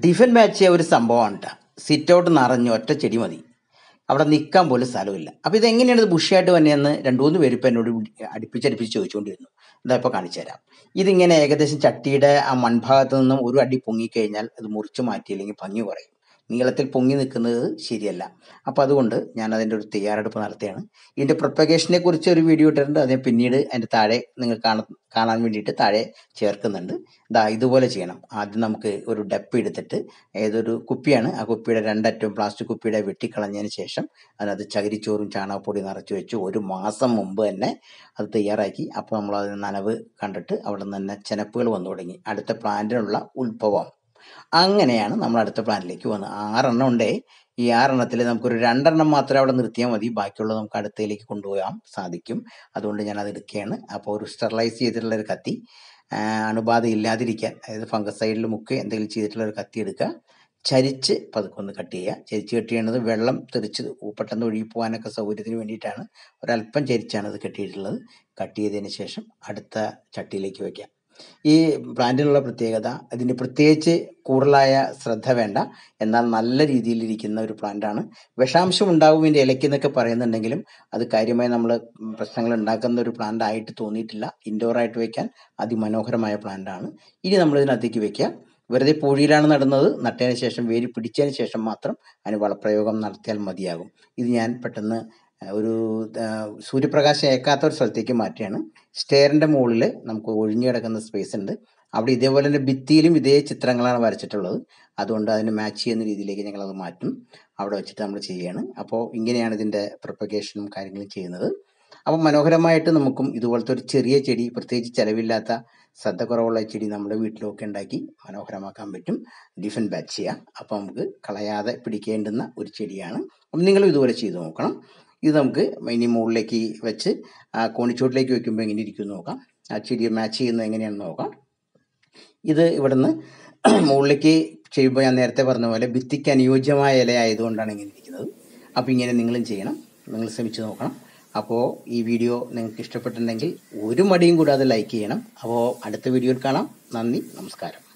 ഡിഫൻ match ചെയ്യാൻ ഒരു സംഭവമാണ് കേട്ടോ സിറ്റ് ഔട്ട് നിറഞ്ഞു ഒറ്റ ചെടി മതി അവിടെ നിൽക്കാൻ പോലും സ്ഥലമില്ല അപ്പോൾ ഇതെങ്ങനെയാണ് ഇത് ബുഷിയായിട്ട് വന്നതെന്ന് രണ്ട് മൂന്ന് പേര് ഇപ്പം എന്നോട് വിളി- അടുപ്പിച്ചടുപ്പിച്ച് ചോദിച്ചുകൊണ്ടിരുന്നു ഇതാ ഇപ്പോൾ കാണിച്ചു തരാം ഇതിങ്ങനെ ഏകദേശം ചട്ടിയുടെ ആ മൺഭാഗത്ത് നിന്നും ഒരു അടി പൊങ്ങിക്കഴിഞ്ഞാൽ അത് മുറിച്ച് മാറ്റിയില്ലെങ്കിൽ ഭംഗി കുറയും നീളത്തിൽ പൊങ്ങി നിൽക്കുന്നത് ശരിയല്ല അപ്പോൾ അതുകൊണ്ട് ഞാൻ അതിൻ്റെ ഒരു തയ്യാറെടുപ്പ് നടത്തുകയാണ് ഇതിൻ്റെ പ്രൊപ്പഗേഷനെ കുറിച്ച് ഒരു വീഡിയോ ഇട്ടിട്ടുണ്ട് അത് ഞാൻ പിന്നീട് അതിൻ്റെ താഴെ നിങ്ങൾ കാണ കാണാൻ വേണ്ടിയിട്ട് താഴെ ചേർക്കുന്നുണ്ട് ദാ ഇതുപോലെ ചെയ്യണം ആദ്യം നമുക്ക് ഒരു ഡപ്പ് എടുത്തിട്ട് ഏതൊരു കുപ്പിയാണ് ആ കുപ്പിയുടെ രണ്ടറ്റവും പ്ലാസ്റ്റിക് കുപ്പിയുടെ വെട്ടിക്കളഞ്ഞതിന് ശേഷം അതിനകത്ത് ചകിരിച്ചോറും ചാണകപ്പൊടി നിറച്ച് വെച്ച് ഒരു മാസം മുമ്പ് തന്നെ അത് തയ്യാറാക്കി അപ്പോൾ നമ്മൾ അതിന് നനവ് കണ്ടിട്ട് അവിടെ നിന്ന് തന്നെ ചെനപ്പുകൾ വന്നു തുടങ്ങി അടുത്ത പ്ലാന്റിനുള്ള ഉത്ഭവം അങ്ങനെയാണ് നമ്മൾ അടുത്ത പ്ലാനിലേക്ക് വന്നത് ആറെണ്ണം ഉണ്ടേ ഈ ആറെണ്ണത്തിൽ നമുക്കൊരു രണ്ടെണ്ണം മാത്രമേ അവിടെ നിർത്തിയാൽ മതി ബാക്കിയുള്ളത് നമുക്ക് അടുത്തയിലേക്ക് കൊണ്ടുപോകാൻ സാധിക്കും അതുകൊണ്ട് ഞാൻ അത് എടുക്കുകയാണ് അപ്പോൾ ഒരു സ്റ്റെറിലൈസ് ചെയ്തിട്ടുള്ള ഒരു കത്തി ആ, അണുബാധ ഇല്ലാതിരിക്കാൻ അതായത് ഫംഗസൈഡിൽ മുക്കി എന്തെങ്കിലും ചെയ്തിട്ടുള്ള ഒരു കത്തി എടുക്കുക ചരിച്ച് പതുക്കെ ഒന്ന് കട്ട് ചെയ്യുക ചരിച്ച് കട്ട് ചെയ്യേണ്ടത് വെള്ളം തെറിച്ച് പെട്ടെന്ന് ഒഴുകി പോകാനൊക്കെ സൗകര്യത്തിന് വേണ്ടിയിട്ടാണ് ഒരല്പം ചരിച്ചാണ് ഇത് കെട്ടിയിട്ടുള്ളത് കട്ട് ചെയ്തതിന് ശേഷം അടുത്ത ചട്ടിയിലേക്ക് വയ്ക്കാം ഈ പ്ലാന്റിനുള്ള പ്രത്യേകത ഇതിന് പ്രത്യേകിച്ച് കൂടുതലായ ശ്രദ്ധ വേണ്ട എന്നാൽ നല്ല രീതിയിലിരിക്കുന്ന ഒരു പ്ലാന്റാണ് വിഷാംശം ഉണ്ടാവും ഇതിൻ്റെ ഇലയ്ക്ക് എന്നൊക്കെ പറയുന്നുണ്ടെങ്കിലും അത് കാര്യമായി നമ്മൾ പ്രശ്നങ്ങൾ ഉണ്ടാക്കുന്ന ഒരു പ്ലാന്റ് ആയിട്ട് തോന്നിയിട്ടില്ല ഇൻഡോർ ആയിട്ട് വെക്കാൻ അതിമനോഹരമായ പ്ലാന്റാണ് ഇനി നമ്മൾ ഇതിനകത്തേക്ക് വെക്കുക വെറുതെ പൂഴിയിലാണ് നടുന്നത് നട്ടതിന് ശേഷം വേര് പിടിച്ചതിന് ശേഷം മാത്രം അതിന് വളപ്രയോഗം നടത്തിയാൽ മതിയാകും ഇത് ഞാൻ പെട്ടെന്ന് ആ, ഒരു ആ, സൂര്യപ്രകാശം ഏക്കാത്ത ഒരു സ്ഥലത്തേക്ക് മാറ്റുകയാണ് സ്റ്റെയറിൻ്റെ മുകളിൽ നമുക്ക് ഒഴിഞ്ഞു കിടക്കുന്ന സ്പേസ് ഉണ്ട് അവിടെ ഇതേപോലെ തന്നെ ഭിത്തിയിലും ഇതേ ചിത്രങ്ങളാണ് വരച്ചിട്ടുള്ളത് അതുകൊണ്ട് അതിന് മാച്ച് ചെയ്യുന്ന രീതിയിലേക്ക് ഞങ്ങൾ അത് മാറ്റും അവിടെ വെച്ചിട്ട് നമ്മൾ ചെയ്യുകയാണ് അപ്പോൾ ഇങ്ങനെയാണ് ഇതിൻ്റെ പ്രൊപ്പഗേഷനും കാര്യങ്ങളും ചെയ്യുന്നത് അപ്പം മനോഹരമായിട്ട് നമുക്കും ഇതുപോലത്തെ ഒരു ചെറിയ ചെടി പ്രത്യേകിച്ച് ചിലവില്ലാത്ത ശ്രദ്ധ കുറവുള്ള ചെടി നമ്മുടെ വീട്ടിലൊക്കെ ഉണ്ടാക്കി മനോഹരമാക്കാൻ പറ്റും ഡിഫൻ ബാച്ച് ചെയ്യാം അപ്പോൾ നമുക്ക് കളയാതെ പിടിക്കേണ്ടുന്ന ഒരു ചെടിയാണ് അപ്പം നിങ്ങളും ഇതുപോലെ ചെയ്ത് നോക്കണം ഇത് നമുക്ക് ഇനി മുകളിലേക്ക് വെച്ച് ആ കോണിച്ചോട്ടിലേക്ക് വെക്കുമ്പോൾ എങ്ങനെ ഇരിക്കും എന്ന് നോക്കാം ആ ചെടി മാച്ച് ചെയ്യുന്നത് എങ്ങനെയാണെന്ന് നോക്കാം ഇത് ഇവിടുന്ന് മുകളിലേക്ക് ചെയ്യുമ്പോൾ ഞാൻ നേരത്തെ പറഞ്ഞ പോലെ ഭിത്തിക്ക് അനുയോജ്യമായ ഇല ആയതുകൊണ്ടാണ് ഇങ്ങനെ ഇരിക്കുന്നത് അപ്പോൾ ഇങ്ങനെ നിങ്ങളും ചെയ്യണം നിങ്ങൾ ശ്രമിച്ച് നോക്കണം അപ്പോൾ ഈ വീഡിയോ നിങ്ങൾക്ക് ഇഷ്ടപ്പെട്ടിട്ടുണ്ടെങ്കിൽ ഒരു മടിയും കൂടാതെ ലൈക്ക് ചെയ്യണം അപ്പോൾ അടുത്ത വീഡിയോയിൽ കാണാം നന്ദി നമസ്കാരം